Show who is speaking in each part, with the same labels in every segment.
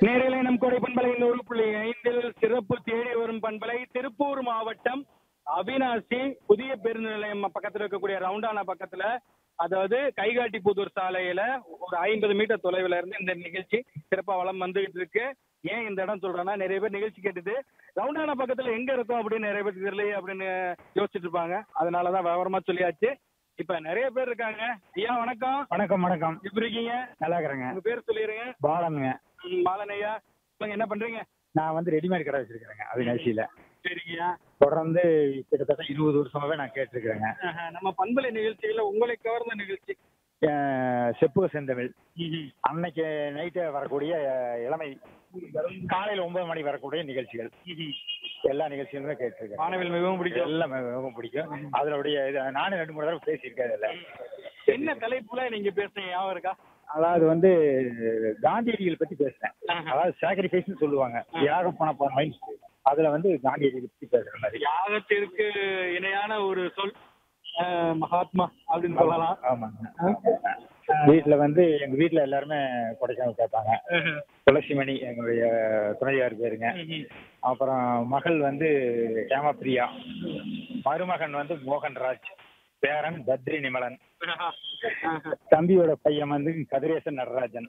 Speaker 1: நேரிலே நம் கோடை பண்பலை நூறு புள்ளி ஐந்தில் சிறப்பு தேடி வரும் பண்பலை திருப்பூர் மாவட்டம் அவினாசி புதிய பேருந்து நிலையம் பக்கத்துல இருக்கக்கூடிய ரவுண்டானா பக்கத்துல அதாவது கைகாட்டி புதூர் சாலையில ஒரு ஐம்பது மீட்டர் தொலைவில் இருந்து இந்த நிகழ்ச்சி சிறப்பா வளம் வந்துகிட்டு இருக்கு ஏன் இந்த இடம் சொல்றேன்னா நிறைய பேர் நிகழ்ச்சி கேட்டுட்டு ரவுண்டானா பக்கத்துல எங்க இருக்கும் அப்படின்னு நிறைய பேர் தெரியலையே அப்படின்னு யோசிச்சுட்டு இருப்பாங்க அதனாலதான் விவரமா சொல்லியாச்சு இப்ப நிறைய பேர் இருக்காங்க ஐயா வணக்கம்
Speaker 2: வணக்கம் வணக்கம்
Speaker 1: எப்படி இருக்கீங்க
Speaker 2: நல்லா இருக்கிறேங்க
Speaker 1: உங்க பேர் சொல்லிடுங்க
Speaker 2: பாலனுங்க
Speaker 1: ம், மாலனையா சொல்லுங்க என்ன பண்றீங்க
Speaker 2: நான் வந்து ரெடிமேட் கடை வச்சிருக்கிறேங்க அவினாசியில
Speaker 1: சரிங்கய்யா
Speaker 2: தொடர்ந்து கிட்டத்தட்ட இருபது வருஷமாவே நான் கேட்டிருக்கிறேங்க
Speaker 1: ஆஹா, நம்ம பண்பலை நிகழ்ச்சியில உங்களை கவர்ந்த நிகழ்ச்சி
Speaker 2: அஹ் செப்புக செந்தமிழ் அன்னைக்கு நைட்டு வரக்கூடிய அஹ், இளமை காலையில ஒன்பது மணிக்கு வரக்கூடிய நிகழ்ச்சிகள் எல்லா நிகழ்ச்சிகளுமே கேட்டிருக்கேன்
Speaker 1: மாணவிகள் மிகவும் பிடிக்கும்
Speaker 2: எல்லாம் மிகவும் பிடிக்கும் அதனுடைய இது நானும் ரெண்டு மூணு தடவை பேசியிருக்கேன் இதுல
Speaker 1: என்ன தலைப்புல நீங்க பேசுறீங்க ஞாபகம் இருக்கா
Speaker 2: அதாவது வந்து காந்தியடிகள் பத்தி பேசுறேன்
Speaker 1: ஆஹா.
Speaker 2: அதாவது சாக்ரிஃபைஸ்னு சொல்லுவாங்க தியாகம் பண்ண அதுல வந்து காந்தியடிகள் பத்தி பேசுற மாதிரி
Speaker 1: யாகத்திற்கு இணையான ஒரு சொல் ஆஹ், மகாத்மா அப்படின்னு சொல்லலாம்
Speaker 2: ஆமாங்க வீட்டுல வந்து எங்க வீட்டுல எல்லாருமே கொடைக்கானல் கேட்பாங்க துளசிமணி எங்களுடைய துணையார் பேருங்க அப்புறம் மகள் வந்து ஹேமபிரியா மருமகன் வந்து மோகன்ராஜ் பேரன் பத்ரி நிமலன் தம்பியோட பையன் வந்து கதிரேசன் நடராஜன்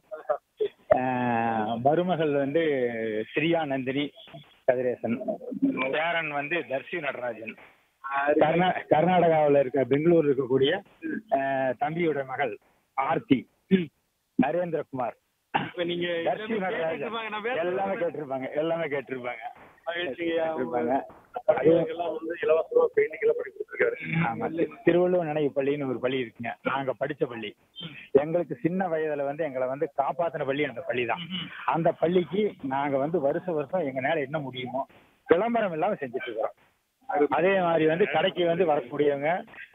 Speaker 2: ஆஹ் மருமகள் வந்து ஸ்ரீயா நந்தினி கதிரேசன் பேரன் வந்து தர்சி நடராஜன் கர்நா கர்நாடகாவில் இருக்க பெங்களூர் இருக்கக்கூடிய ஆஹ் தம்பியோட மகள் ஆர்த்தி நரேந்திரகுமார்
Speaker 1: இப்ப நீங்க
Speaker 2: தர்சி
Speaker 1: எல்லாமே
Speaker 2: நடராஜன்
Speaker 1: கேட்டிருப்பாங்க. நான் வேற
Speaker 2: எல்லாமே கேட்டிருப்பாங்க எல்லாமே கேட்டிருப்பாங்க
Speaker 1: மகிழ்ச்சிங்கய்யா.
Speaker 2: கேட்டிருப்பாங்க
Speaker 1: பள்ளிகளுக்கெல்லாம் வந்து இலவசமா பெயிண்டிங் எல்லாம் பண்ணி கொடுத்துருக்காரு
Speaker 2: ஆமா. திருவள்ளுவர் நினைவு பள்ளின்னு ஒரு பள்ளி இருக்குங்க நாங்க படிச்ச பள்ளி எங்களுக்கு சின்ன வயதுல வந்து எங்களை வந்து காப்பாத்தின பள்ளி அந்த பள்ளி தான் அந்த பள்ளிக்கு நாங்க வந்து வருஷ வருஷம் எங்களால என்ன முடியுமோ விளம்பரம் இல்லாம செஞ்சுட்டு இருக்கிறோம் அதே மாதிரி வந்து கடைக்கு வந்து வரக்கூடியவங்க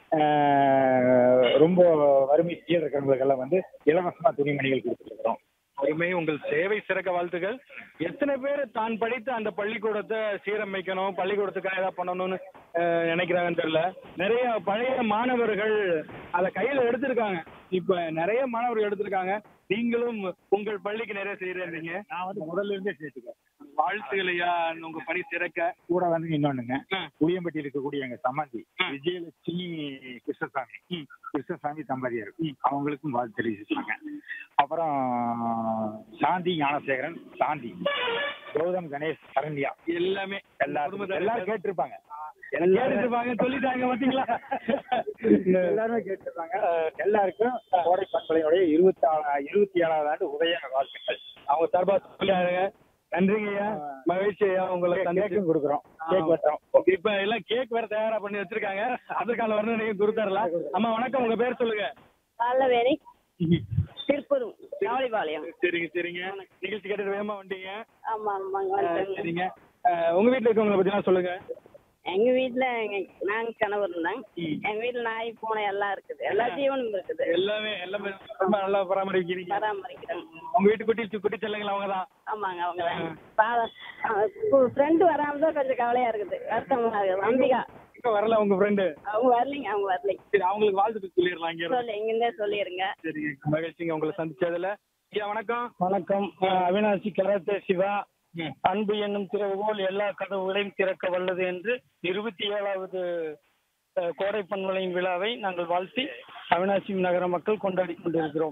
Speaker 2: ஆஹ், ரொம்ப வறுமை கீழே இருக்கிறவங்களுக்கெல்லாம் வந்து இலவசமா துணிமணிகள் கொடுத்துட்டு இருக்கிறோம்
Speaker 1: அருமை உங்கள் சேவை சிறக்க வாழ்த்துக்கள் எத்தனை பேர் தான் படித்த அந்த பள்ளிக்கூடத்தை சீரமைக்கணும் பள்ளிக்கூடத்துக்காக ஏதாவது பண்ணணும்னு அஹ், நினைக்கிறாங்கன்னு தெரியல நிறைய பழைய மாணவர்கள் அதை கையில எடுத்திருக்காங்க இப்ப நிறைய மாணவர்கள் எடுத்திருக்காங்க நீங்களும் உங்கள் பள்ளிக்கு நிறைய செய்யறீங்க
Speaker 2: நான் வந்து முதல்ல இருந்தே சேர்த்துக்கேன்
Speaker 1: வாழ்த்துக்கள் ஐயா உங்க பணி சிறக்க
Speaker 2: கூட வந்து இன்னொன்னுங்க
Speaker 1: ஆ.
Speaker 2: புளியம்பட்டி இருக்கக்கூடிய எங்க சம்மந்தி
Speaker 1: ஆ.
Speaker 2: விஜயலட்சுமி கிருஷ்ணசாமி கிருஷ்ணசாமி தம்பதியர் அவங்களுக்கும் வாழ்த்து தெரிவிச்சிருக்காங்க அப்புறம் சாந்தி ஞானசேகரன் சாந்தி கௌதம் கணேஷ் சரண்யா
Speaker 1: எல்லாமே
Speaker 2: எல்லாரும்
Speaker 1: குடும்பத்தார்
Speaker 2: எல்லாரும் கேட்டிருப்பாங்க
Speaker 1: கேட்டுட்டு இருப்பாங்க சொல்லிட்டாங்க பாத்தீங்களா
Speaker 2: எல்லாருமே கேட்டிருப்பாங்க எல்லாருக்கும் கோடை பண்பலையுடைய இருபத்தி ஆறு இருபத்தி ஏழாவது ஆண்டு உதய வாழ்த்துக்கள்
Speaker 1: அவங்க சார்பா சொல்லிட்டாங்க நன்றிங்க ஐயா மகிழ்ச்சி ஐயா உங்களை சந்திச்சு
Speaker 2: கேக்கும் கொடுக்குறோம் கேக் வெட்டுறோம்
Speaker 1: இப்ப எல்லாம் கேக் வேற தயாரா பண்ணி வச்சிருக்காங்க அதற்கான வரணும் நீங்க கொடுத்துடலாம் அம்மா வணக்கம் உங்க பேர் சொல்லுங்க
Speaker 3: பாலவேணி திருப்பூர் நாவலிபாளையம்
Speaker 1: சரிங்க சரிங்க நிகழ்ச்சி கேட்டுட்டு வேகமா வந்துட்டீங்க
Speaker 3: ஆமா ஆமாங்க
Speaker 1: அஹ்,
Speaker 3: வந்துட்டேங்க.
Speaker 1: சரிங்க அஹ், உங்க வீட்டுல இருக்கவங்களை பத்தி சொல்லுங்க
Speaker 3: எங்க வீட்டுல எங்க நாங்க கணவர் இருந்தாங்க
Speaker 1: ம்.
Speaker 3: எங்க வீட்டுல நாய் பூனை எல்லாம் இருக்குது எல்லா ஜீவனும் இருக்குது
Speaker 1: எல்லாமே எல்லாமே ரொம்ப நல்லா பராமரிக்கிறீங்க
Speaker 3: பராமரிக்கிறோம்
Speaker 1: உங்க வீட்டு குட்டி குட்டி செல்லுங்களா அவங்க தான்
Speaker 3: ஆமாங்க அவங்க ஃப்ரெண்டு வராம தான் கொஞ்சம் கவலையா இருக்குது வருத்தமா இருக்குது அம்பிகா
Speaker 1: இன்னும் வரல உங்க ஃப்ரெண்டு
Speaker 3: அவங்க வரலைங்க அவங்க வரலைங்க
Speaker 1: சரி அவங்களுக்கு வாழ்த்து சொல்லிடலாம் இங்க இருந்து.
Speaker 3: சொல்லி இங்கிருந்தே சொல்லிடுங்க
Speaker 1: சரிங்க மகிழ்ச்சிங்க உங்களை சந்திச்சதுல ஐயா வணக்கம்
Speaker 4: வணக்கம் அஹ் அவினாசி கராத்தே சிவா அன்பு என்னும் திறவுகோல் எல்லா கதவுகளையும் திறக்க வல்லது என்று இருபத்தி ஏழாவது அஹ், கோடை பண்பலையின் விழாவை நாங்கள் வாழ்த்தி அவினாசி நகர மக்கள் கொண்டாடி கொண்டிருக்கிறோம்